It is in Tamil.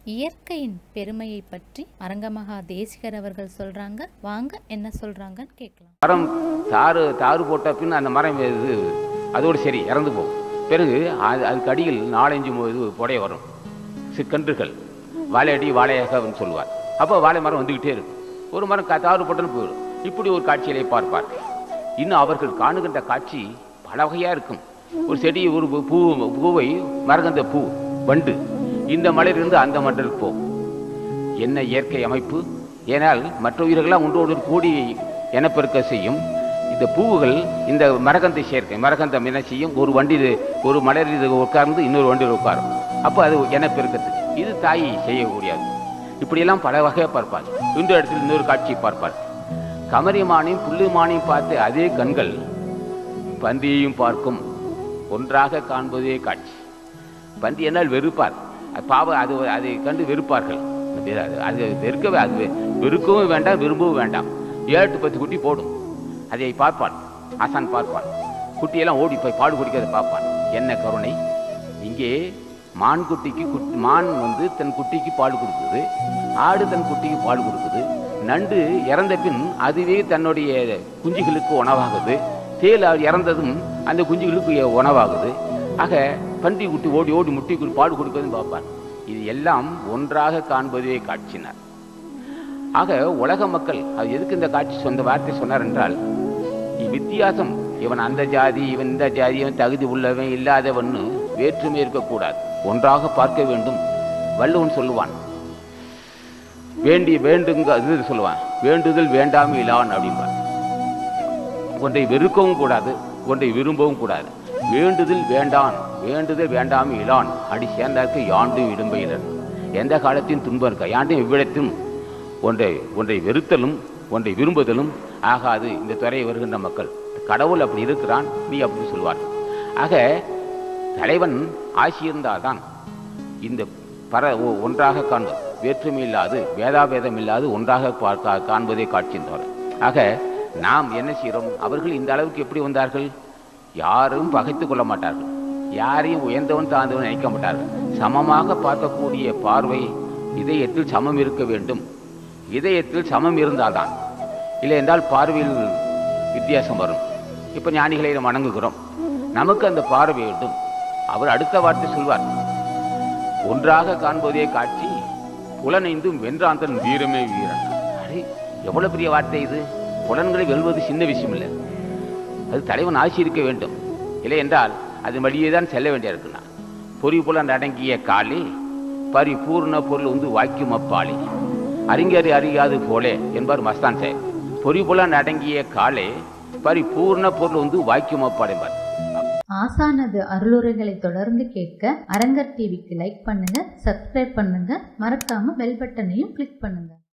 இயற்கையின் பெருமையை பற்றி அரங்கமகா தேசிகர் அவர்கள் சொல்றாங்க வாங்க என்ன சொல்றாங்கன்னு கேட்கலாம் மரம் தாறு தாறு போட்ட பின் அந்த மரம் இது அதோடு சரி இறந்து போகும் பிறகு அது அதுக்கு அடியில் நாலஞ்சு மு- இது புடைய வரும் சிக்கன்றுகள் வாழையடி வாழையாகன்னு சொல்லுவார் அப்போ வாழை மரம் வந்துக்கிட்டே இருக்கும் ஒரு மரம் கா- தாறு போட்டுன்னு போயிடும் இப்படி ஒரு காட்சியிலே பார்ப்பார் இன்னும் அவர்கள் காணுகின்ற காட்சி பல வகையாக இருக்கும் ஒரு செடி ஒரு பூ- பூ பூவை மரகந்த பூ வண்டு இந்த மலையிலிருந்து அந்த மண்டலுக்கு போகும் என்ன இயற்கை அமைப்பு ஏனால் மற்ற உயிர்கள்லாம் ஒன்றோடு கூடி இனப்பெருக்க செய்யும் இந்த பூவுகள் இந்த மரகந்தை சேர்க்கை மரகந்தம் என்ன செய்யும் ஒரு வண்டி இது- ஒரு மலர் இது உட்கார்ந்து இன்னொரு வண்டியில் உட்காரும் அப்போ அது இனப்பெருக்கத்துக்கு இது தாய் செய்யக்கூடியது இப்படியெல்லாம் பல வகையாக பார்ப்பார் இன்னொரு இடத்தில் இன்னொரு காட்சியை பார்ப்பார் கமரிமானையும் புல்லுமானையும் பார்த்து அதே கண்கள் பன்றியையும் பார்க்கும் ஒன்றாக காண்பதே காட்சி பன்றி என்னால் வெறுப்பார் அது பாவம் அது அதை கண்டு வெறுப்பார்கள் அது அது வெறுக்கவே அது வெ- வெறுக்கவும் வேண்டாம் விரும்பவும் வேண்டாம் ஏழு பத்து குட்டி போடும் அதை பார்ப்பான் ஆசான் பார்ப்பான் குட்டியெல்லாம் ஓடி போய் பாடு குடிக்கிறத பார்ப்பான் என்ன கருணை இங்கே மான் குட்டிக்கு குட் மான் வந்து தன் குட்டிக்கு பால் கொடுக்குது ஆடு தன் குட்டிக்கு பால் கொடுக்குது நண்டு இறந்த பின் அதுவே தன்னுடைய குஞ்சுகளுக்கு உணவாகுது தேல் அது இறந்ததும் அந்த குஞ்சுகளுக்கு உணவாகுது ஆக பன்றி குட்டி ஓடி ஓடி முட்டி குடி பால் கொடுக்குதுன்னு பார்ப்பார் இது எல்லாம் ஒன்றாக காண்பதே காட்சினார் ஆக உலக மக்கள் அது எதுக்கு இந்த காட்சி சொந்த வார்த்தை சொன்னார் என்றால் வித்தியாசம் இவன் அந்த ஜாதி இவன் இந்த ஜாதி இவன் தகுதி உள்ளவன் இல்லாதவன்னு வேற்றுமை இருக்கக்கூடாது ஒன்றாக பார்க்க வேண்டும் வள்ளுவன் சொல்லுவான் வேண்டி வேண்டுங்க இது சொல்லுவான் வேண்டுதல் வேண்டாமை இலான் அப்படிம்பான் ஒன்றை வெறுக்கவும் கூடாது ஒன்றை விரும்பவும் கூடாது வேண்டுதல் வேண்டான் வேண்டுதல் வேண்டாமை இலான் அடி சேர்ந்தார்க்கு யாண்டும் இடும்பையிலன் எந்த காலத்தின் துன்பம் இருக்க யாண்டும் இவ்விடத்திலும் ஒன்றை ஒன்றை வெறுத்தலும் ஒன்றை விரும்புதலும் ஆகாது இந்த துறையை வருகின்ற மக்கள் கடவுள் அப்படி இருக்கிறான் நீ அப்படி சொல்வார் ஆக தலைவன் ஆசி இருந்தால்தான் இந்த பர ஒ- ஒன்றாக காண்பது வேற்றுமை இல்லாது வேதாபேதம் இல்லாது ஒன்றாக பார்க்க காண்பதே காட்சின்றவர் ஆக நாம் என்ன செய்கிறோம் அவர்கள் இந்த அளவுக்கு எப்படி வந்தார்கள் யாரும் பகைத்து கொள்ள மாட்டார்கள் யாரையும் உயர்ந்தவன் தாழ்ந்தவன் நினைக்க மாட்டார்கள் சமமாக பார்க்கக்கூடிய பார்வை இதயத்தில் சமம் இருக்க வேண்டும் இதயத்தில் சமம் இருந்தால்தான் இல்லை என்றால் பார்வையில் வித்தியாசம் வரும் இப்போ ஞானிகளை நாம் வணங்குகிறோம் நமக்கு அந்த பார்வை வேண்டும் அவர் அடுத்த வார்த்தை சொல்வார் ஒன்றாக காண்பதே காட்சி புலனைந்தும் வென்றாந்தன் வீரமே வீரன் அடே எவ்வளவு பெரிய வார்த்தை இது புலன்களை வெல்வது சின்ன விஷயம் இல்லை அது தலைவன் ஆட்சி இருக்க வேண்டும் இல்லை என்றால் அது வழியே தான் செல்ல வேண்டிய இருக்குண்ணா பொறி புலன் அடங்கிய காலே பரிபூர்ண பொருள் வந்து வாக்கியம் அப்பாலே அறிஞர் அறியாது போலே என்பார் மஸ்தான் சாஹிப் பொறி புலன் அடங்கிய காலே பரிபூர்ண பொருள் வந்து வாக்கியம் அப்பால் என்பார் ஆசானது அருளுரைகளை தொடர்ந்து கேட்க அரங்கர் டிவிக்கு லைக் பண்ணுங்க சப்ஸ்கிரைப் பண்ணுங்க மறக்காம பெல் பட்டனையும் கிளிக் பண்ணுங்க